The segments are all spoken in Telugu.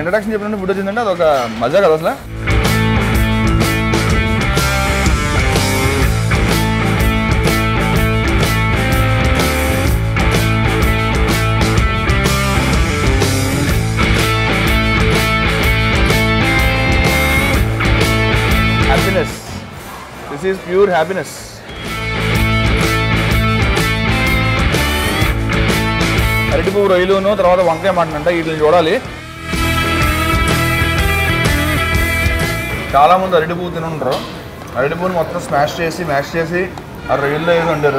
ఇంట్రడక్షన్ చెప్పినట్టు ఫుడ్ వచ్చిందంటే అది ఒక మజా కదా అసలు happiness this is pure happiness అరటి పువ్వు రొయ్యలును తర్వాత వంకాయ మటన్ వీటిని చూడాలి చాలా మంది అరటి పువ్వు తినుంటారు అరటి పువ్వుని మొత్తం స్మాష్ చేసి మ్యాష్ చేసి ఆ రొయ్యల్లో వేసి వండారు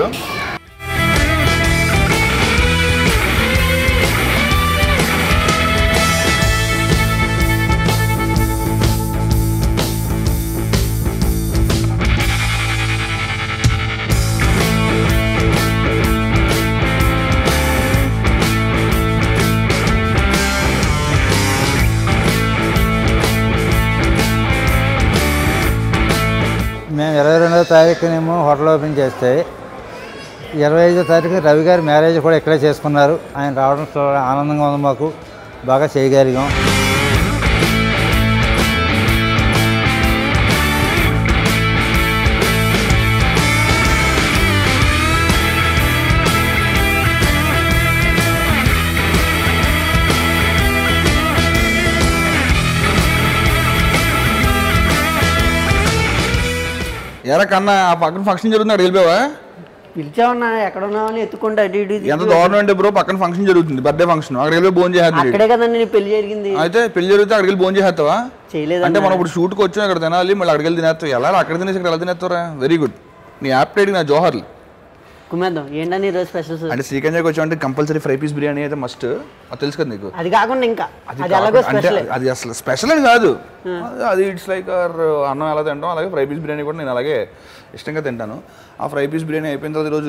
మేము ఇరవై రెండవ తారీఖునేమో హోటల్ ఓపెన్ చేస్తే ఇరవై ఐదో తారీఖు రవి గారి మ్యారేజ్ కూడా ఇక్కడే చేసుకున్నారు ఆయన రావడం చాలా ఆనందంగా ఉంది మాకు బాగా చేయగలిగాం ఎరా కన్నా ఆ పక్కన ఫంక్షన్ జరుగుతుంది అక్కడ వెళ్ళిపోయావా పిలిచామన్నా ఎక్కడ ఉన్నామని ఎత్తుకుంటా అటు ఇటు ఎంత దారుణం అంటే బ్రో పక్కన ఫంక్షన్ జరుగుతుంది బర్త్డే ఫంక్షన్ అక్కడికి వెళ్ళి భోజనం చేస్తుంది అక్కడే కదండి నీ పెళ్లి జరిగింది అయితే పెళ్లి జరిగితే అక్కడికి వెళ్ళి భోజనం చేస్తావా చేయలేదన్నా. అంటే మనం ఇప్పుడు షూట్కి వచ్చాం ఇక్కడ తినాలి మళ్ళీ అక్కడికి వెళ్ళి తినేస్తాం ఎలా అక్కడ తినేసి ఇక్కడ ఎలా తినేస్తారా వెరీ గుడ్ నీ యాప్ నా జోహర్లు కుమ్మేద్దాం ఏంటని ఈరోజు స్పెషల్స్ అంటే శ్రీకంజాకి వచ్చామంటే కంపల్సరీ ఫ్రై పీస్ బిర్యానీ అయితే మస్ట్ అది తెలుసు కదా నీకు అది కాకుండా ఇంకా అది అది ఎలాగో కాకుండా- అంటే స్పెషల్ అది అసలు స్పెషల్ అని కాదు అది- అది ఇట్స్ లైక్ అన్నం ఎలా తింటాం అలాగే ఫ్రై పీస్ బిర్యానీ కూడా నేను అలాగే ఇష్టంగా తింటాను ఆ ఫ్రై పీస్ బిర్యానీ అయిపోయిన తర్వాత ఈరోజు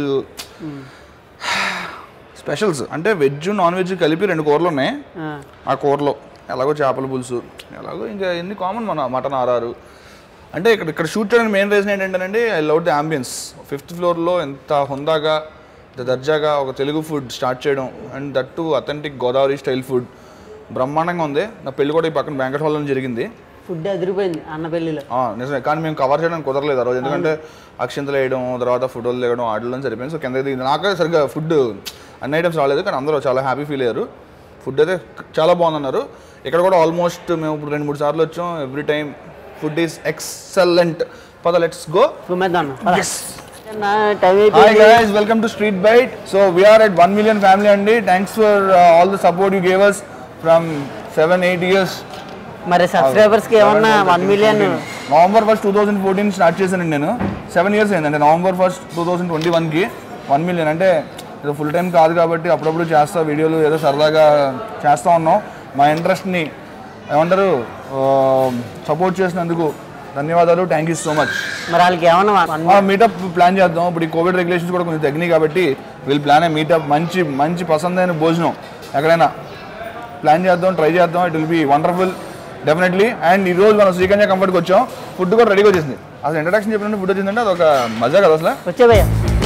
స్పెషల్స్ అంటే వెజ్ నాన్ వెజ్ కలిపి రెండు కూరలు ఉన్నాయి ఆ కూరలో ఎలాగో చేపల పులుసు ఎలాగో ఇంకా ఎన్ని కామన్ మన మటన్ ఆరారు అంటే ఇక్కడ ఇక్కడ షూట్ చేయడానికి మెయిన్ రీజన్ ఏంటంటే I love the ambience fifth ఫ్లోర్లో ఎంత హుందాగా ఇంత దర్జాగా ఒక తెలుగు ఫుడ్ స్టార్ట్ చేయడం and that to authentic Godavari style food బ్రహ్మాండంగా ఉంది నా పెళ్లి కూడా ఈ పక్కన బ్యాంకెట్ హాల్లో జరిగింది ఫుడ్ అదిరిపోయింది అన్న పెళ్లిలో ఆ, నిజమే కానీ మేము కవర్ చేయడానికి కుదరలేదు ఆ రోజు ఎందుకంటే అక్షంతలు వేయడం తర్వాత ఫోటోలు దిగడం ఆటలు సరిపోయింది సో కింద దిగింది నాకే సరిగ్గా ఫుడ్ అన్ని ఐటమ్స్ రాలేదు కానీ అందరూ చాలా హ్యాపీ ఫీల్ అయ్యారు ఫుడ్ అయితే చాలా బాగుందన్నారు ఇక్కడ కూడా ఆల్మోస్ట్ మేము ఇప్పుడు రెండు మూడు సార్లు వచ్చాం every time food is excellent పద లెట్స్ గో కుమ్మేద్దాం అన్న పద. అన్న, టైం హాయ్ అయిపోయింది guys welcome to street byte so we are at one million family అండి thanks for all the support you gave us from seven eight years మరి సబ్స్క్రైబర్స్ కి ఏమన్నా one million November first two thousand fourteen start చేశానండి నేను సెవెన్ ఇయర్స్ అయిందంటే November first two thousand twenty వన్కి వన్ మిలియన్ అంటే ఏదో ఫుల్ టైం కాదు కాబట్టి అప్పుడప్పుడు చేస్తా వీడియోలు ఏదో సరదాగా చేస్తూ ఉన్నాం మా ఇంట్రెస్ట్ని ఏమంటారు సపోర్ట్ చేసినందుకు ధన్యవాదాలు థ్యాంక్ యూ సో మచ్ మరి వాళ్ళకి ఏమన్నా వన్ మీటప్ ప్లాన్ చేద్దాం ఇప్పుడు ఈ కోవిడ్ రెగ్యులేషన్స్ కూడా కొంచెం తగ్గినాయి కాబట్టి వీళ్ళు ప్లాన్ మీటప్ మంచి మంచి పసందైన భోజనం ఎక్కడైనా ప్లాన్ చేద్దాం ట్రై చేద్దాం it will be wonderful definitely and ఈ రోజు మనం శ్రీకంజ కంఫర్ట్కి వచ్చాం ఫుడ్ కూడా రెడీగా వచ్చేసింది అసలు ఇంట్రడక్షన్ చెప్పినట్టు ఫుడ్ వచ్చిందంటే అది ఒక మజా కదా అసలు వచ్చే భయ్య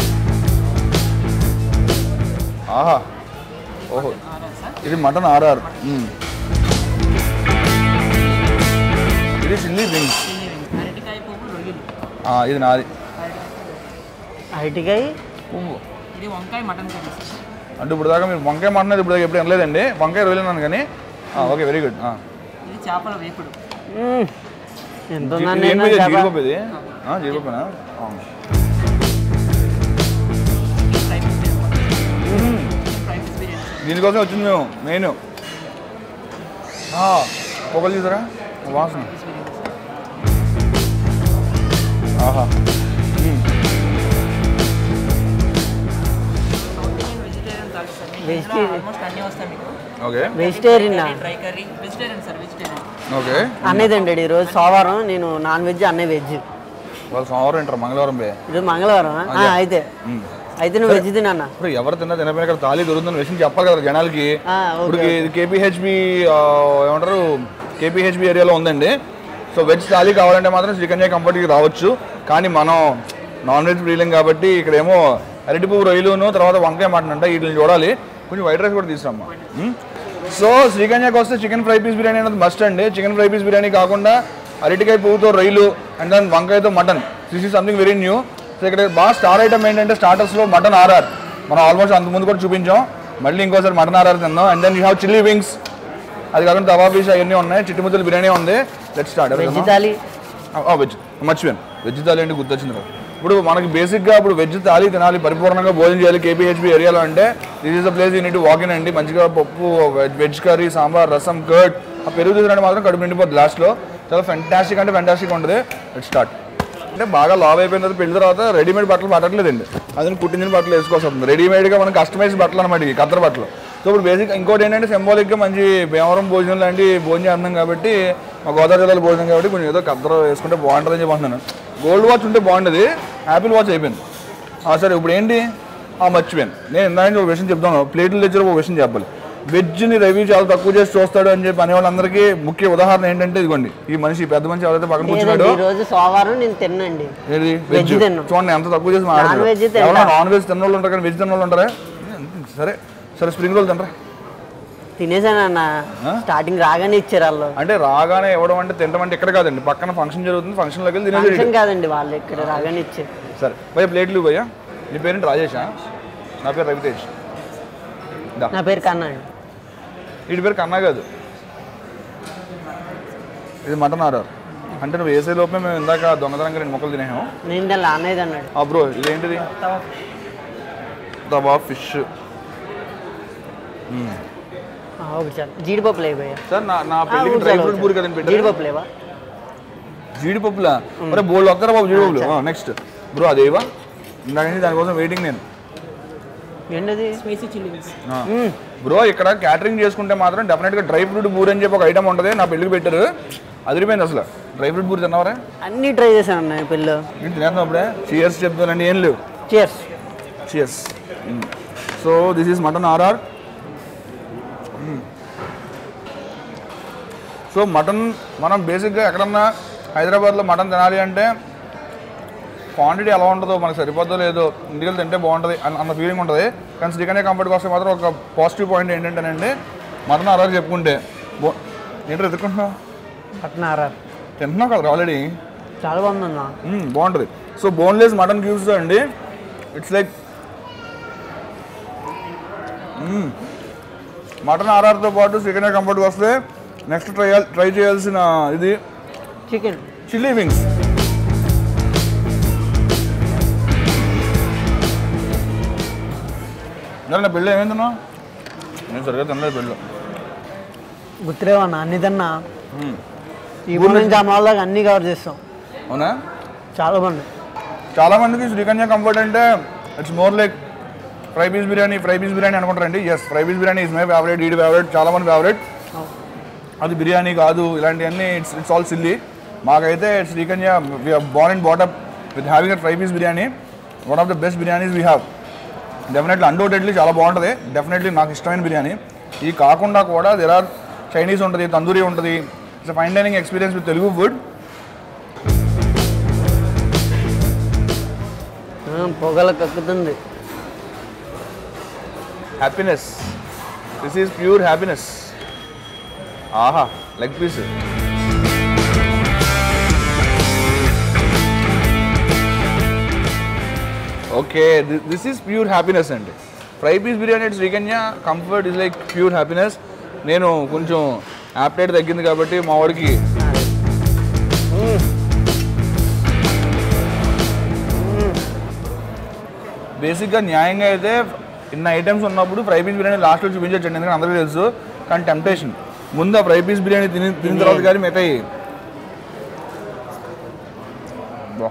ఆహా ఓహో ఇది మటన్ ఆర్ఆర్ ఇది చిల్లీ వింగ్స్ ఇది నాది అరటికాయ ఇది వంకాయ మటన్ కర్రీ సార్. అంటే ఇప్పుడు దాకా మీరు వంకాయ మటన్ ఇప్పుడు దాకా ఎప్పుడు వినలేదండి వంకాయ రోజులు కానీ ఓకే వెరీ గుడ్ ఇది చేపల వేపుడు మ్మ్. ఎంత ఉందండి ఏం నేను ఇది? చేప? జీడిపప్పు ఇది ఆ, జీడిపప్పునా ఆ. Fry piece biryani fry piece biryani sir. దీనికోసం వచ్చింది మేము మెయిన్ పొగలు చూసారా వాసన ఆహా South Indian vegetarian thali sir మీకు ఇందులో Vegetarian. ఆల్మోస్ట్ అన్నీ వస్తాయి మీకు okay vegetarian dry curry vegetarian sir vegetarian okay అన్నయ్య తింటాడు ఈరోజు సోమవారం నేను నాన్ వెజ్ అన్నయ్య వెజ్ వాళ్ళు సోమవారం ఏంటారు మంగళవారం బే ఈరోజు మంగళవారం ఆ, అయితే మ్మ్. అయితే నువ్వు వెజ్ తినన్నా ఇప్పుడు ఎవరు తిన్నా తినపోయినా ఇక్కడ తాళి దొరుకుతుందని విషయం చెప్పాలి కదా జనాలకి ఆ, ఇప్పుడు ఓకే, ఇది కేపీహెచ్బి ఏమంటారు కేపీహెచ్బి ఏరియాలో ఉందండి సో వెజ్ థాలీ కావాలంటే మాత్రం శ్రీకన్య కంఫర్ట్కి రావచ్చు కానీ మనం నాన్ వెజ్ ప్రియులం కాబట్టి ఇక్కడేమో అరటి పువ్వు రొయ్యలును తర్వాత వంకాయ మటన్ అంట వీటిని చూడాలి కొంచెం వైట్ రైస్ కూడా తీసుకురమ్మా మ్మ్? సో శ్రీకన్యాకి వస్తే చికెన్ ఫ్రై పీస్ బిర్యానీ అనేది మస్ట్ అండి చికెన్ ఫ్రై పీస్ బిర్యానీ కాకుండా అరటికాయ పువ్వుతో రొయ్యలు అండ్ దాని వంకాయతో mutton this is something very new so ఇక్కడ బాగా స్టార్ ఐటమ్ ఏంటంటే స్టార్టర్స్లో మటన్ ఆర్ఆర్ మనం ఆల్మోస్ట్ అంత ముందు కూడా చూపించాం మళ్ళీ ఇంకోసారి మటన్ ఆర్ఆర్ తిందాం and then you have chilli wings అది కాకుండా తవా పీస్ అవన్నీ ఉన్నాయి చిట్టుముద్దలు బిర్యానీ ఉంది let start veg thali veg మర్చిపోయాను వెజ్ థాలీ అంటే గుర్తొచ్చింది నాకు. ఇప్పుడు మనకి బేసిక్గా ఇప్పుడు వెజ్ థాలీ తినాలి పరిపూర్ణంగా భోజనం చేయాలి కేపీహెచ్బి ఏరియాలో అంటే this is the place unit walk in అండి మంచిగా పప్పు వెజ్ వెజ్ కర్రీ సాంబార్ రసం కర్డ్ ఆ పెరుగు తీసుకుంటే మాత్రం కడుపు నిండిపోతుంది లాస్ట్లో చాలా ఫెంటాస్టిక్ అంటే ఫెంటాస్టిక్ ఉంటుంది లెట్ స్టార్ట్ అంటే బాగా లావ్ అయిపోయిన తర్వాత పెళ్లి తర్వాత రెడీమేడ్ బట్టలు పట్టట్లేదండి అది కుట్టించిన బట్టలు వేసుకోవాల్సి వస్తుంది రెడీమేడ్గా మనం కస్టమైజ్ బట్టలు అనమాట ఇవి కత్తర బట్టలు సో ఇప్పుడు బేసిక్ ఇంకోటి ఏంటంటే సింబాలిక్గా మంచి భీమవరం భోజనం లాంటి భోజనం చేస్తున్నాం కాబట్టి మా గోదావరి జిల్లాలో భోజనం కాబట్టి కొంచెం ఏదో కత్తర వేసుకుంటే బాగుంటుందని చెప్పి అంటున్నాను గోల్డ్ వాచ్ ఉంటే బాగుండేది యాపిల్ వాచ్ అయిపోయింది ఆ, సరే ఇప్పుడు ఏంటి ఆ మర్చిపోయాను నేను ఇందాక ఒక విషయం చెప్తాను ప్లేట్లు తెచ్చిన ఒక విషయం చెప్పాలి వెజ్ని రవి చాలా తక్కువ చేసి చూస్తాడు అని చెప్పి అనే వాళ్ళందరికీ ముఖ్య ఉదాహరణ ఏంటంటే ఇదిగోండి ఈ మనిషి ఈ పెద్ద మనిషి ఎవరైతే పక్కన లేదండి కూర్చున్నాడో ఈ రోజు సోమవారం నేను తిన్నండి ఏది Veg వెజ్ తిన్ను. చూడండి ఎంత తక్కువ చేసి Non veg తింటా. ఎవరైనా నాన్ వెజ్ తిన్న వాళ్ళు ఉంటారు కానీ వెజ్ తిన్న వాళ్ళు ఉంటారా సరే సరే స్ప్రింగ్ రోల్ తినరా తినేసాను అన్న ఆ? స్టార్టింగ్ రాగానే ఇచ్చారు వాళ్ళు అంటే రాగానే ఇవ్వడం అంటే తినడం అంటే ఇక్కడ కాదండి పక్కన ఫంక్షన్ జరుగుతుంది ఫంక్షన్లోకి వెళ్ళి తినేసి ఫంక్షన్ కాదండి వాళ్ళు ఇక్కడ రాగానే ఇచ్చారు సరే భయ్య ప్లేట్లు భయ్యా నీ పేరేంటి రాజేషా నా పేరు రవితేజ్ దా నా పేరు కన్నా అండి వీడి పేరు కన్నా కాదు ఇది మటన్ ఆర్డర్ అంటే నువ్వు వేసే లోపే మేము ఇందాక దొంగతనంగా రెండు మొక్కలు తినేసాం నేను దాన్ని లానేది అన్నాడు ఆ బ్రో ఇదేంటిది తవా ఫిష్ ఆ, ఒకటి చాలు జీడిపప్పు లేవయ్యా సార్ నా నా పెళ్ళికి డ్రై ఫ్రూట్ పూరి కదండి పెట్టారు జీడిపప్పు లేవా జీడిపప్పులా మరి బోల్డ్ వస్తారా బాబు జీడిపప్పులు నెక్స్ట్ బ్రో అదేవా ఇందాక నుంచి దానికోసం వెయిటింగ్ నేను ఏంటది స్పైసీ చిల్లీ వింగ్స్ బ్రో ఇక్కడ క్యాటరింగ్ చేసుకుంటే మాత్రం డెఫినెట్గా డ్రై ఫ్రూట్ బూరి అని చెప్పి ఒక ఐటమ్ ఉంటుంది నా పెళ్ళికి పెట్టారు అదిరిపోయింది అసలు డ్రై ఫ్రూట్ బూరి తిన్నావరా అన్నీ ట్రై చేశాను అన్న పిల్లలు నేను తినేస్తాం అప్పుడే చీయర్స్ చెప్తానండి ఏం లేవు cheers cheers so this is mutton RR so mutton మనం బేసిక్గా ఎక్కడన్నా హైదరాబాద్లో మటన్ తినాలి అంటే క్వాంటిటీ ఎలా ఉంటుందో మనకు సరిపోద్దో లేదో ఇంటికి తింటే బాగుంటుంది అన్న అన్న ఫీలింగ్ ఉంటుంది కానీ శ్రీకన్య కంఫర్ట్ కోసం మాత్రం ఒక పాజిటివ్ పాయింట్ ఏంటంటేనండి మటన్ ఆర్ఆర్ చెప్పుకుంటే బో ఏంటో ఎదుర్కొంటున్నావు పట్టిన ఆర్ఆర్ తింటున్నావు కదా ఆల్రెడీ చాలా బాగుందన్న మ్మ్, బాగుంటుంది సో బోన్లెస్ మటన్ క్యూబ్స్ అండి ఇట్స్ లైక్ మటన్ ఆర్ఆర్తో పాటు చికెన్ కంఫర్ట్గా వస్తే నెక్స్ట్ ట్రై ట్రై చేయాల్సిన ఇది చికెన్ చిల్లీ వింగ్స్ నా పెళ్ళి ఏమైందన్నా నేను సరిగ్గా తినలేదు పెళ్ళి గుర్తులేవన్నా అన్ని తిన్నా ఈ ఊరు నుంచి ఆ మాల్ దాకా అన్ని కవర్ చేస్తాం అవునా చాలా బాగుంది చాలా మందికి శ్రీకన్య కంఫర్ట్ అంటే it's more like fry piece biryani fry piece biryani అనుకుంటారండి yes fry piece biryani is my favourite ఈడి ఫేవరెట్ చాలా మంది ఫేవరెట్ అది బిర్యానీ కాదు ఇలాంటివన్నీ ఇట్స్ ఇట్స్ ఆల్ సిల్లీ మాకైతే శ్రీకన్య బాన్ అండ్ బాటప్ with having a fry piece biryani one of the best biryanis we have definitely undoubtedly చాలా బాగుంటుంది డెఫినెట్లీ నాకు ఇష్టమైన బిర్యానీ ఇది కాకుండా కూడా దెర్ ఆర్ చైనీస్ ఉంటుంది తందూరి ఉంటుంది it's fine dining experience with Telugu food ఆ, పొగల కక్కుతుంది happiness this is pure happiness ఆహా leg piece okay this is pure happiness అండి fry piece biryani at Srikanya comfort is like pure happiness నేను కొంచెం యాప్టైట్ తగ్గింది కాబట్టి మా వాడికి బేసిక్గా న్యాయంగా అయితే ఇన్ని ఐటమ్స్ ఉన్నప్పుడు ఫ్రై పీస్ బిర్యానీ లాస్ట్లో చూపించండి ఎందుకంటే అందరికీ తెలుసు కానీ టెంప్టేషన్ ముందు ఆ ఫ్రై పీస్ బిర్యానీ తిని తిన్న తర్వాత కానీ మిగతాయి బా,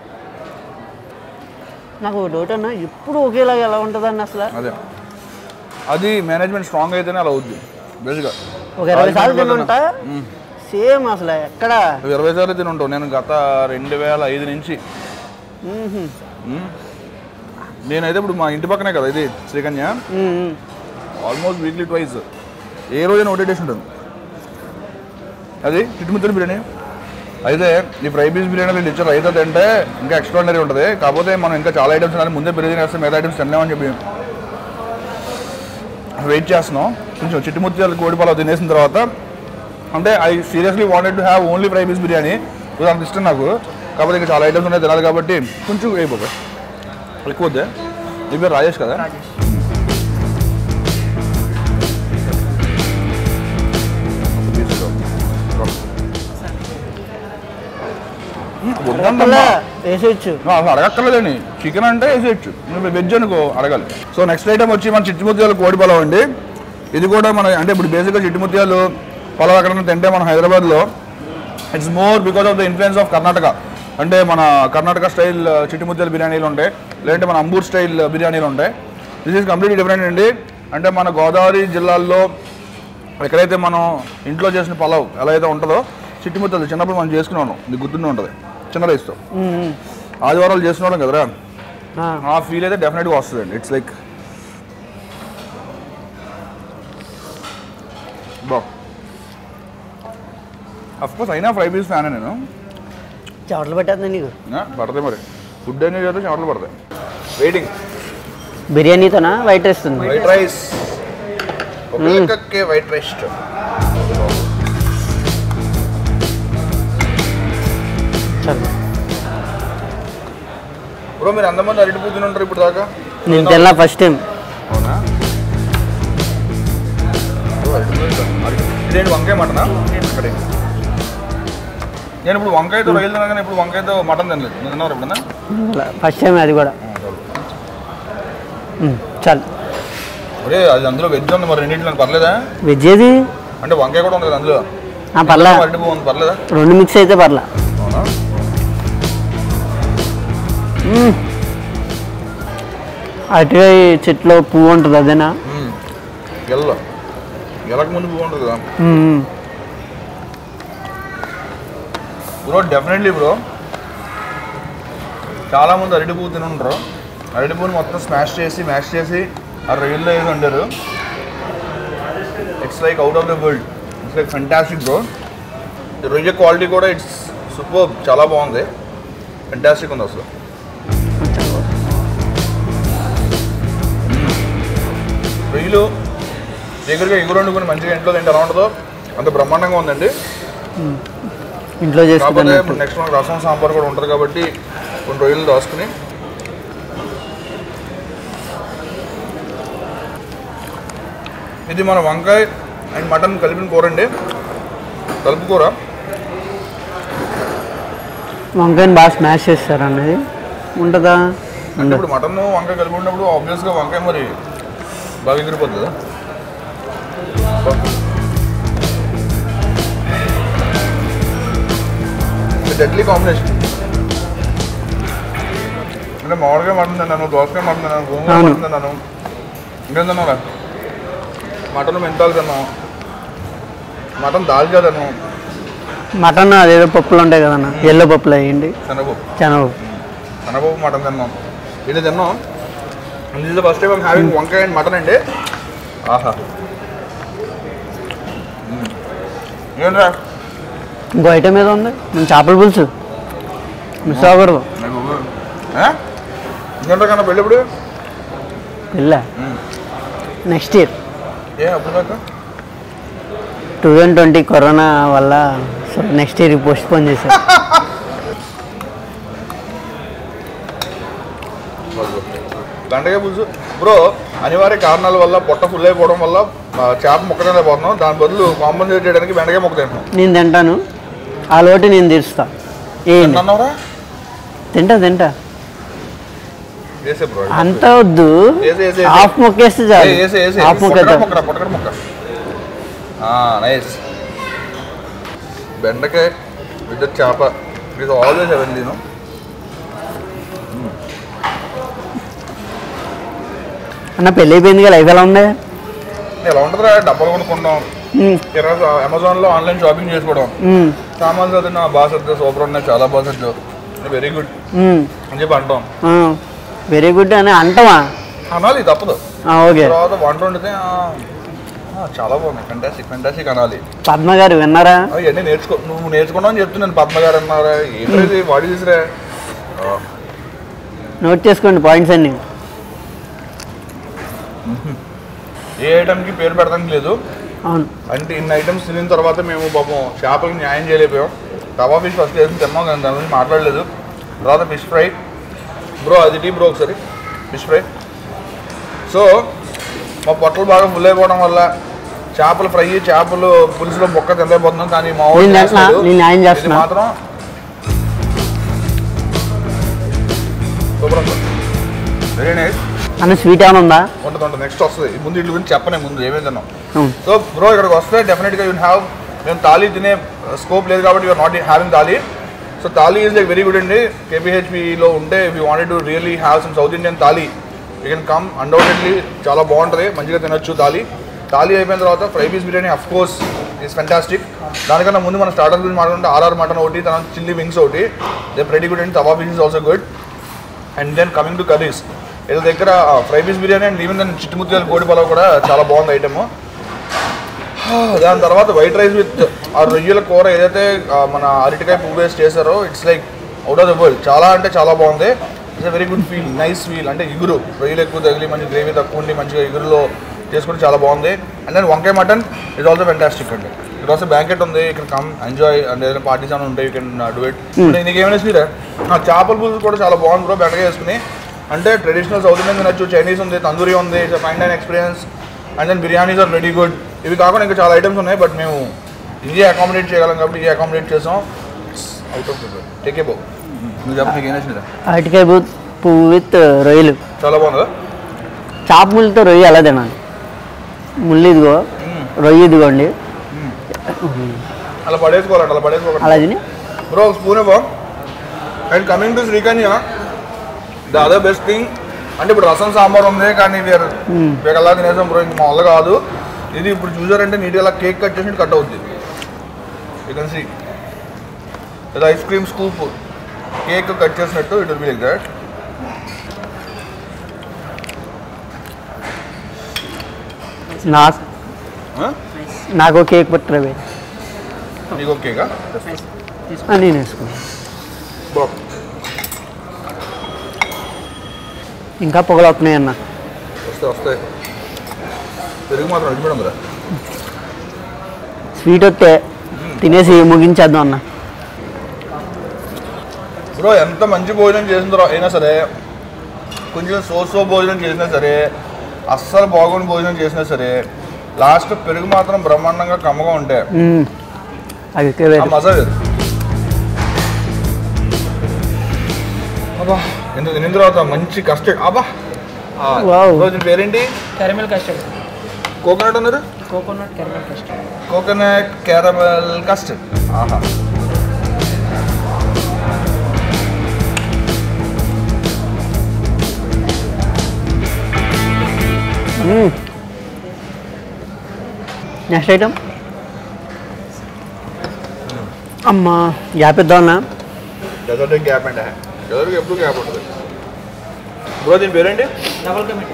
నాకు డౌట్ అన్న ఎప్పుడు ఒకేలాగా ఎలా ఉంటుందన్న అసలు అదే అది మేనేజ్మెంట్ స్ట్రాంగ్ అయితేనే అలా అవుద్ది బేసిక్గా ఒక ఇరవై సార్లు తినుంటా సేమ్ అసలు ఎక్కడ నువ్వు ఇరవై సార్లు తిని ఉంటావు నేను గత రెండు వేల ఐదు నుంచి మ్మ్హ్మ్. మ్మ్. నేనైతే ఇప్పుడు మా ఇంటి పక్కనే కదా ఇది Srikanya hmm. Almost weekly twice ఏ రోజైనా ఒకటే టేస్ట్ ఉంటుంది అది చిట్టుముత్తడి బిర్యానీ అయితే ఈ ఫ్రై పీస్ బిర్యానీలో ఇచ్చారు రైతా తింటే ఇంకా ఎక్స్ట్రాడినరీ ఉంటుంది కాకపోతే మనం ఇంకా చాలా ఐటమ్స్ ఉన్నాయి ముందే బిర్యానీ వేస్తే మిగతా ఐటమ్స్ తినలేమని చెప్పి వెయిట్ చేస్తున్నాం కొంచెం చిట్టుముత్యాలు కోడి పొలావ్ తినేసిన తర్వాత అంటే I seriously wanted to have only fry piece biryani ఇది అంత ఇష్టం నాకు కాకపోతే ఇంకా చాలా ఐటమ్స్ ఉన్నాయి తినాలి కాబట్టి కొంచెం అయిపోతాయి ఎక్కువ వద్దే నీ పేరు రాజేష్ కదా రాజేష్ వద్దంటమ్మా. వేసేయచ్చు నువ్వు అసలు అడగక్కర్లేదండి చికెన్ అంటే వేసేయచ్చు నువ్వు వెజ్ అనుకో అడగాలి సో నెక్స్ట్ ఐటమ్ వచ్చి మన చిట్టుముత్యాలు కోడి పొలావ్ అండి ఇది కూడా మన అంటే ఇప్పుడు బేసిక్గా చిట్టుముత్యాలు పొలావ్ ఎక్కడైనా తింటే మన హైదరాబాద్లో it's more because of the influence of Karnataka అంటే మన కర్ణాటక స్టైల్ చిట్టుముత్యాల బిర్యానీలు ఉంటాయి లేదంటే మన అంబూర్ స్టైల్ బిర్యానీలు ఉంటాయి దిస్ ఈజ్ కంప్లీట్ డిఫరెంట్ అండి అంటే మన గోదావరి జిల్లాల్లో ఎక్కడైతే మనం ఇంట్లో చేసిన పొలావ్ ఎలా అయితే ఉంటుందో చిట్టుముత్తలు చిన్నప్పుడు మనం చేసుకున్నాను ఇది గుర్తుండే ఉంటుంది చిన్న రైస్తో ఆదివారాలు చేసుకున్నాం కదరా ఆ ఫీల్ అయితే డెఫినెట్గా వస్తుందండి ఇట్స్ లైక్ బా అఫ్ కోర్స్ అయినా ఫ్రై పీస్ ఫ్యాన్ నేను చెవట్లు పెట్టేద్దా నీకు ఆ, పడతాయి మరి ఫుడ్ అనేది చేస్తే చెమటలు పడతాయి వెయిటింగ్ బిర్యానీతోనా వైట్ రైస్ ఉంది వైట్ రైస్ ఒక లెక్కకే వైట్ రైస్ చల్ బ్రో మీరు అంతమంది అరటి పూతులు ఉంటారు ఇప్పుడు దాకా నేను తిన్నా ఫస్ట్ టైం అవునా ఓ, అరటి పూత. అరటి- ఇదేంటి వంకాయ మటనా ఇక్కడే నేను ఇప్పుడు వంకాయతో రొయ్యలు తిన్నా కానీ ఇప్పుడు వంకాయతో మటన్ తినలేదు నువ్వు తిన్నావు ఎప్పుడన్నా ఫస్ట్ టైం అది కూడా మ్మ్, చాలు ఒరే అది అందులో వెజ్ ఉంది మరి రెండింటిలో పర్లేదా వెజ్ ఏది అంటే వంకాయ కూడా ఉంది కదా అందులో ఆ, పర్లా అరటి పువ్వు ఉంది పర్లేదా రెండు మిక్స్ అయితే పర్లా అవునా మ్మ్. అరటికాయ చెట్లో పువ్వు ఉంటుంది అదేనా ఎల్ల ఎలక ముందు పువ్వు ఉంటుంది కదా మ్మ్. బ్రో డెఫినెట్లీ బ్రో చాలా మంది అరటి పువ్వు తిని ఉంటారు అరటి పువ్వుని మొత్తం స్మాష్ చేసి మ్యాష్ చేసి ఆ రొయ్యల్లో వేసి వండారు it's like out of the world it's like fantastic bro రొయ్య క్వాలిటీ కూడా ఇట్స్ సూపర్ చాలా బాగుంది ఫెంటాస్టిక్ ఉంది అసలు రొయ్యలు దగ్గరగా ఎగురు వండుకొని మంచిగా ఇంట్లో తింటే ఎలా ఉంటుందో అంత బ్రహ్మాండంగా ఉందండి ఇంట్లో కాకపోతే చేసుకున్నట్టు నెక్స్ట్ మనకు రసం సాంబార్ కూడా ఉంటుంది కాబట్టి కొన్ని రొయ్యలు దాచుకుని ఇది మన వంకాయ అండ్ మటన్ కలిపిన కూర అండి కలుపు కూర వంకాయని బాగా స్మాష్ చేస్తారు అన్నది ఉంటుందా అంటే ఉండదు ఇప్పుడు మటన్ వంకాయ కలిపి ఉన్నప్పుడు ఆబ్వియస్గా వంకాయ మరి బాగా ఎగిరిపోతుంది కదా డెడ్లీ కాంబినేషన్ అంటే మామిడికాయ మటన్ తిన్నాను దోసకాయ మటన్ తిన్నాను గోంగూర అవును. మటన్ తిన్నాను ఇంకేం తిన్నారా మటన్ మెంతాలు తిన్నాం మటన్ దాల్చా తిన్నాం మటన్ అదేదో పప్పులు ఉంటాయి కదన్న ఎల్లో పప్పులు వేయండి శనగపప్పు శనగపప్పు శనగపప్పు మటన్ తిన్నాం ఇది తిన్నాం this the first time I'm having వంకాయ అండ్ మటన్ అండి ఆహా మ్మ్. ఏంట్రా ఇంకో ఐటమ్ ఏదో ఉంది మన చేపల పులుసు మిస్ అవ్వకూడదు ఇంకేంట్రా కన్నా పెళ్ళి ఇప్పుడు వెళ్ళా నెక్స్ట్ ఇయర్ ఏ అప్పుడు దాకా టూ థౌజండ్ ట్వంటీ కరోనా వల్ల so next year postpone చేశారు గంటగా పులుసు బ్రో అనివార్య కారణాల వల్ల పొట్ట ఫుల్ అయిపోవడం వల్ల ఆ, చేప ముక్కనే పోతున్నాం దాని బదులు కాంపన్సేట్ చేయడానికి బెండకాయ ముక్క తింటున్నాం నేను తింటాను ఆ లోటు నేను తీరుస్తా ఏంటి అన్నావురా తింటా తింటా వేసే బ్రో అంత వద్దు వేసే, వేసే, వేసే. హాఫ్ మొక్కేస్తే చాలు వేసే వేసే హాఫ్ మొక్క పొట్టకడ ముక్కరా పొట్టకడ ముక్క నైస్ బెండకాయ విత్ చేప ఇట్ ఆల్వేస్ హెవెన్లీ నో అన్న పెళ్ళి అయిపోయింది కదా లైఫ్ ఎలా ఉంది ఎలా ఉంటుందిరా డబ్బాలు కొనుక్కుంటాం మ్మ్. ఈరోజు అమెజాన్లో ఆన్లైన్ షాపింగ్ చేసుకోవడం మ్మ్. సామాన్లు చదివిన బాగా సర్దు సూపర్ ఉన్నాయి చాలా బాగా సర్దు వెరీ గుడ్ మ్మ్. అని చెప్పి అంటాం ఆ. వెరీ గుడ్ అని అంటావా అనాలి తప్పదు ఆ, ఓకే తర్వాత వంట వండితే ఆ, ఆ, చాలా బాగుంది ఫెంటాస్టిక్ ఫెంటాస్టిక్ అనాలి పద్మ గారు విన్నారా అవన్నీ నేర్చుకో నువ్వు నేర్చుకున్నావు అని చెప్తున్నాను పద్మ గారు అన్నారా ఏంటి వాడి తీసురా నోట్ చేసుకోండి పాయింట్స్ అన్ని ఏ ఐటమ్కి పేరు పెడతానికి లేదు అవును అంటే ఇన్ని ఐటమ్స్ తినిన తర్వాత మేము పాపం చేపలకి న్యాయం చేయలేకపోయాం తవా ఫిష్ ఫస్ట్ వేసి తిన్నాం కానీ దాని గురించి మాట్లాడలేదు తర్వాత ఫిష్ ఫ్రై బ్రో అది టీ బ్రో ఒకసారి ఫిష్ ఫ్రై సో మా పొట్టలు బాగా ఫుల్ అయిపోవడం వల్ల చేపల ఫ్రై చేపలు పులుసులో బొక్క తినలేకపోతున్నాం కానీ మా వాడు నేను చేస్తున్నా, చేస్తాడు. నేను న్యాయం ఇది చేస్తున్నా. మాత్రం సూపర్ వెరీ నైస్ అన్న స్వీట్ ఏమైనా ఉందా ఉంటుంది ఉంటుంది నెక్స్ట్ వస్తుంది ముందు ఇట్ల గురించి చెప్పనే ముందు ఏమేమి తిన్నాం అవును. సో బ్రో ఇక్కడికి వస్తే డెఫినెట్గా యూ హ్యావ్ మేము తాళీ తినే స్కోప్ లేదు కాబట్టి you are not having thali so thali is like very good అండి కేపీహెచ్పిలో ఉంటే if you wanted to really have some South Indian thali you can come undoubtedly చాలా బాగుంటుంది మంచిగా తినొచ్చు తాళీ తాళీ అయిపోయిన తర్వాత fry piece biryani of course is fantastic దానికన్నా ముందు మన స్టార్టర్ గురించి మాట్లాడుకుంటే ఆర్ఆర్ మటన్ ఒకటి తర్వాత చిల్లీ వింగ్స్ ఒకటి they ready good and tawa fish is also good and then coming to curries వీళ్ళ దగ్గర fry piece biryani and even దాని చిట్టుముత్యాల కోడి పొలవ్ కూడా చాలా బాగుంది ఐటమ్ దాని తర్వాత వైట్ రైస్ విత్ ఆ రొయ్యల కూర ఏదైతే ఆ, మన అరటికాయ పువ్వు వేసి చేశారో it's like out of the world చాలా అంటే చాలా బాగుంది it's a very good feel nice feel అంటే ఇగురు రొయ్యలు ఎక్కువ తగిలి మంచి గ్రేవీ తక్కువ ఉండి మంచిగా ఇగురులో చేసుకుంటే చాలా బాగుంది అండ్ దెన్ వంకాయ మటన్ ఇస్ ఆల్సో ఫెంటాస్టిక్ అండి ఇక్కడ వస్తే బ్యాంకెట్ ఉంది ఇక్కడ కమ్ ఎంజాయ్ అండ్ ఏదైనా పార్టీస్ అని ఉంటాయి యూ కెన్ డూ ఇట్ నీకు ఏమైనా స్వీట్ చేపల పులుసు కూడా చాలా బాగుంది బ్రో బెటర్గా వేసుకుని అంటే ట్రెడిషనల్ సౌత్ ఇండియన్ తినచ్చు చైనీస్ ఉంది తందూరి ఉంది it's fine dine experience and then biryanis are very good ఇవి కాకుండా ఇంకా చాలా ఐటమ్స్ ఉన్నాయి బట్ మేము ఇదే అకామిడేట్ చేయగలం కాబట్టి ఇదే అకామిడేట్ చేసాం అవుట్ ఆఫ్ టేక్ ఏ బో నువ్వు చెప్ప నీకు ఏం నచ్చిందా అరటికాయ బూ- పువ్వు విత్ రొయ్యలు చాలా బాగుందా చాప ముళ్ళతో రొయ్య ఎలా తినాలి ముళ్ళు ఇదిగో రొయ్య ఇదిగోండి అలా పడేసుకోవాలంట అలా పడేసుకోవాలి అలా తిని బ్రో ఒక స్పూన్ ఇవ్వ and coming to Srikanya the other best thing అంటే ఇప్పుడు రసం సాంబార్ ఉంది కానీ వేరు వేరే అలా తినేసాం బ్రో ఇంక మామూలుగా కాదు ఇది ఇప్పుడు చూసారంటే నీట్గా అలా కేక్ కట్ చేసి కట్ అవుద్ది యూ కెన్ సీ ఇది ice cream scoop cake cut చేసినట్టు it will be like that నా నాకు కేక్ పట్టురవే నీకు కేకా నేను వేసుకున్నాను బ్రో ఇంకా పొగలు వస్తున్నాయి అన్న వస్తే వస్తాయి పెరుగు మాత్రం అడిగిపోవడం కదా స్వీట్ వస్తే తినేసి ముగించేద్దాం అన్న బ్రో ఎంత మంచి భోజనం చేసిన తర్వాత అయినా సరే కొంచెం సో సో భోజనం చేసినా సరే అస్సలు బాగుని భోజనం చేసినా సరే లాస్ట్ పెరుగు మాత్రం బ్రహ్మాండంగా కమ్మగా ఉంటే మ్మ్. అది ఎక్కువ ఆ వేరు. మజా వేరు అబ్బా ఎంత తినిన తర్వాత మంచి కస్టర్డ్ అబ్బా ఆ, వావ్. బ్రో, దీని పేరేంటి caramel custard కోకోనట్ అన్నారు coconut caramel custard coconut caramel custard ఆహా మ్మ్. నెక్స్ట్ ఐటమ్ అమ్మా గ్యాప్ ఇద్దామన్నా డెజర్ట్ గ్యాప్ అంటే డెజర్ట్కి ఎప్పుడు గ్యాప్ ఉంటుంది బ్రో దీని పేరేంటి double committee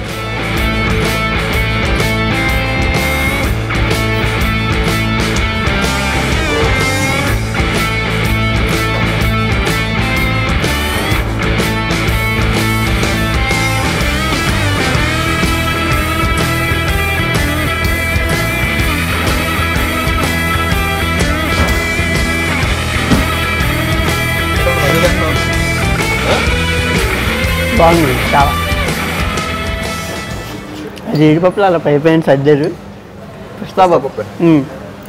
బాగుంది చాలా జీడిపప్పులు అలా పై పైన సర్దారు పిస్తాపప్పు పిస్తాపప్పే. Hmm.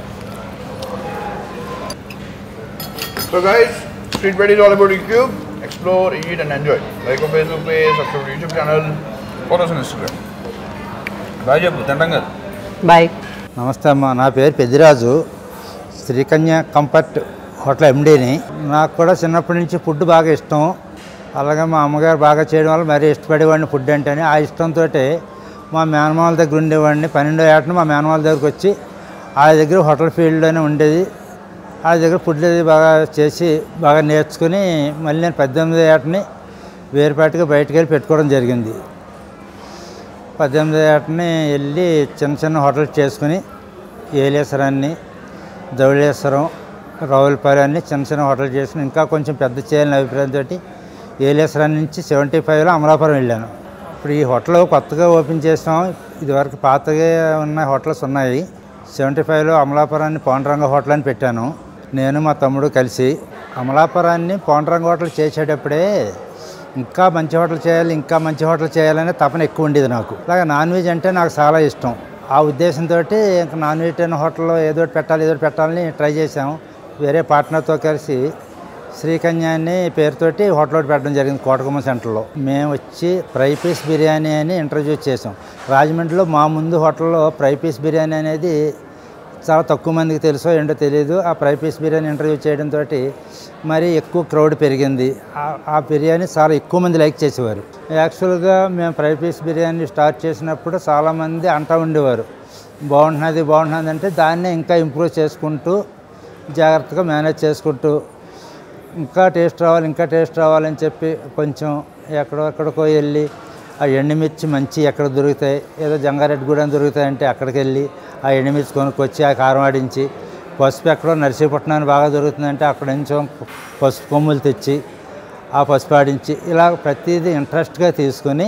So guys, Street Bread is all about YouTube. Explore, eat and enjoy. Like our Facebook page, subscribe to YouTube channel, follow us on Instagram. Bye చెప్పు తింటాం కదా బాయ్ నమస్తే అమ్మ నా పేరు పెద్దిరాజు శ్రీకన్య కంఫర్ట్ హోటల్ ఎండీని నాకు కూడా చిన్నప్పటి నుంచి ఫుడ్ బాగా ఇష్టం అలాగే మా అమ్మగారు బాగా చేయడం వల్ల మరీ ఇష్టపడేవాడిని ఫుడ్ అంటేనే ఆ ఇష్టంతో మా మేనమాల దగ్గర ఉండేవాడిని పన్నెండో ఏటన మా మేనమాల దగ్గరకు వచ్చి ఆ దగ్గర హోటల్ ఫీల్డ్లోనే ఉండేది ఆ దగ్గర ఫుడ్ అది బాగా చేసి బాగా నేర్చుకుని మళ్ళీ నేను పద్దెనిమిదో ఏటని వేరుపాటిగా బయటకు వెళ్ళి పెట్టుకోవడం జరిగింది పద్దెనిమిది ఏటని వెళ్ళి చిన్న చిన్న హోటల్ చేసుకుని ఏలేశ్వరాన్ని ధవళేశ్వరం రావులపాలెం అన్ని చిన్న చిన్న హోటల్ చేసుకుని ఇంకా కొంచెం పెద్ద చేయాలని అభిప్రాయంతో ఏలేశ్వరం నుంచి సెవెంటీ ఫైవ్లో అమలాపురం వెళ్ళాను ఇప్పుడు ఈ హోటల్ కొత్తగా ఓపెన్ చేసాం ఇదివరకు పాతగా ఉన్న హోటల్స్ ఉన్నాయి సెవెంటీ ఫైవ్లో అమలాపురాన్ని పాండురంగ హోటల్ అని పెట్టాను నేను మా తమ్ముడు కలిసి అమలాపురాన్ని పాండురంగ హోటల్ చేసేటప్పుడే ఇంకా మంచి హోటల్ చేయాలి ఇంకా మంచి హోటల్ చేయాలనే తపన ఎక్కువ ఉండేది నాకు అలాగే నాన్ వెజ్ అంటే నాకు చాలా ఇష్టం ఆ ఉద్దేశంతో ఇంకా నాన్ వెజిటేరియన్ హోటల్లో ఏదో ఒకటి పెట్టాలి ఏదో ఒకటి పెట్టాలని ట్రై చేసాం వేరే పార్ట్నర్తో కలిసి శ్రీకన్య అని పేరుతోటి హోటల్ ఒకటి పెట్టడం జరిగింది కోటగుమ్మ సెంటర్లో మేము వచ్చి ఫ్రై పీస్ బిర్యానీ అని ఇంట్రడ్యూస్ చేసాం రాజమండ్రిలో మా ముందు హోటల్లో ఫ్రై పీస్ బిర్యానీ అనేది చాలా తక్కువ మందికి తెలుసో ఏంటో తెలియదు ఆ ఫ్రై పీస్ బిర్యానీ ఇంటర్వ్యూ చేయడంతో మరి ఎక్కువ క్రౌడ్ పెరిగింది ఆ- ఆ బిర్యానీ చాలా ఎక్కువ మంది లైక్ చేసేవారు యాక్చువల్గా మేము ఫ్రై పీస్ బిర్యానీ స్టార్ట్ చేసినప్పుడు చాలామంది అంటూ ఉండేవారు బాగుంటున్నది బాగుంటున్నది అంటే దాన్నే ఇంకా ఇంప్రూవ్ చేసుకుంటూ జాగ్రత్తగా మేనేజ్ చేసుకుంటూ ఇంకా టేస్ట్ రావాలి ఇంకా టేస్ట్ రావాలని చెప్పి కొంచెం ఎక్కడో ఎక్కడికో వెళ్ళి ఆ ఎండుమిర్చి మంచి ఎక్కడ దొరుకుతాయి ఏదో జంగారెడ్డిగూడెం దొరుకుతాయంటే అక్కడికి వెళ్ళి ఆ ఎండుమిర్చి కొనుక్కొచ్చి ఆ కారం ఆడించి పసుపు ఎక్కడో నర్సీపట్నాన్ని బాగా దొరుకుతుందంటే అక్కడ నుంచి పసుపు కొమ్ములు తెచ్చి ఆ పసుపు ఆడించి ఇలా ప్రతిదీ ఇంట్రెస్ట్గా తీసుకొని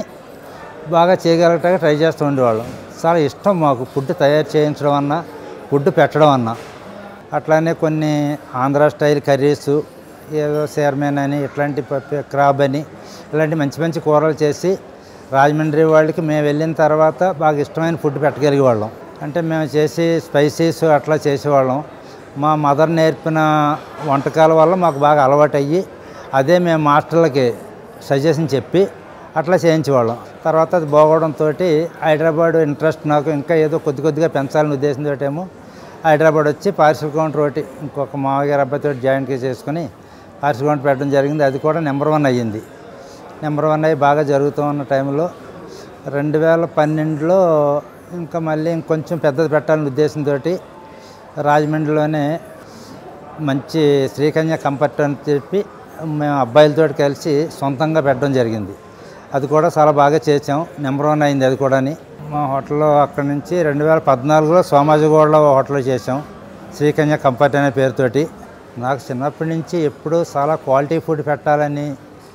బాగా చేయగలగటానికి ట్రై చేస్తూ ఉండేవాళ్ళం చాలా ఇష్టం మాకు ఫుడ్ తయారు చేయించడం అన్నా ఫుడ్ పెట్టడం అన్నా అట్లానే కొన్ని ఆంధ్ర స్టైల్ కర్రీస్ ఏదో చైర్మన్ అని ఇట్లాంటి ప- క్రాబ్ అని ఇలాంటి మంచి మంచి కూరలు చేసి రాజమండ్రి వాళ్ళకి మేము వెళ్ళిన తర్వాత బాగా ఇష్టమైన ఫుడ్ పెట్టగలిగే వాళ్ళం అంటే మేము చేసి స్పైసీస్ అట్లా చేసేవాళ్ళం మా మదర్ నేర్పిన వంటకాల వల్ల మాకు బాగా అలవాటు అయ్యి అదే మేము మాస్టర్లకి సజెషన్ చెప్పి అట్లా చేయించేవాళ్ళం తర్వాత అది బాగోవడంతో హైదరాబాద్ ఇంట్రెస్ట్ నాకు ఇంకా ఏదో కొద్ది కొద్దిగా పెంచాలని ఉద్దేశంతో ఏమో హైదరాబాద్ వచ్చి పార్సిల్ కౌంటర్ ఒకటి ఇంకొక మామగారు అబ్బాయితో జాయింట్ చేసుకుని పార్సిల్ కౌంటర్ పెట్టడం జరిగింది అది కూడా నెంబర్ వన్ అయ్యింది నెంబర్ వన్ అయ్యి బాగా జరుగుతూ ఉన్న టైంలో రెండు వేల పన్నెండులో ఇంకా మళ్ళీ ఇంకొంచెం పెద్దది పెట్టాలనే ఉద్దేశంతో రాజమండ్రిలోనే మంచి శ్రీకన్య కంఫర్ట్ అని చెప్పి మేము అబ్బాయిలతో కలిసి సొంతంగా పెట్టడం జరిగింది అది కూడా చాలా బాగా చేసాం నెంబర్ వన్ అయింది అది కూడాని మా హోటల్లో అక్కడి నుంచి రెండు వేల పద్నాలుగులో సోమాజిగూడలో హోటల్ చేసాం శ్రీకన్య కంఫర్ట్ అనే పేరుతోటి నాకు చిన్నప్పటి నుంచి ఎప్పుడూ చాలా క్వాలిటీ ఫుడ్ పెట్టాలని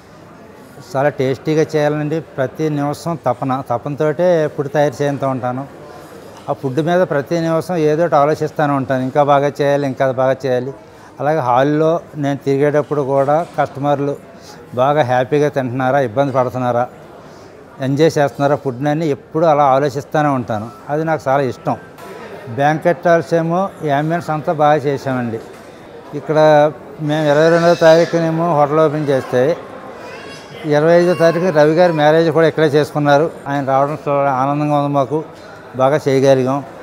చాలా టేస్టీగా చేయాలండి ప్రతి నిమిషం తపన తపనతోటే ఫుడ్ తయారు చేస్తూ ఉంటాను ఆ ఫుడ్ మీద ప్రతి నిమిషం ఏదో ఒకటి ఆలోచిస్తూనే ఉంటాను ఇంకా బాగా చేయాలి ఇంకా బాగా చేయాలి అలాగే హాల్లో నేను తిరిగేటప్పుడు కూడా కస్టమర్లు బాగా హ్యాపీగా తింటున్నారా ఇబ్బంది పడుతున్నారా ఎంజాయ్ చేస్తున్నారా ఫుడ్ని అని ఎప్పుడు అలా ఆలోచిస్తూనే ఉంటాను అది నాకు చాలా ఇష్టం బ్యాంకెట్ హాల్స్ ఏమో ఈ అంబియన్స్ అంతా బాగా చేసామండి ఇక్కడ మేము ఇరవై రెండవ తారీఖునేమో హోటల్ ఓపెన్ చేస్తే ఇరవై ఐదో తారీఖు రవి గారి మ్యారేజ్ కూడా ఇక్కడే చేసుకున్నారు ఆయన రావడం చాలా ఆనందంగా ఉంది మాకు బాగా చేయగలిగాం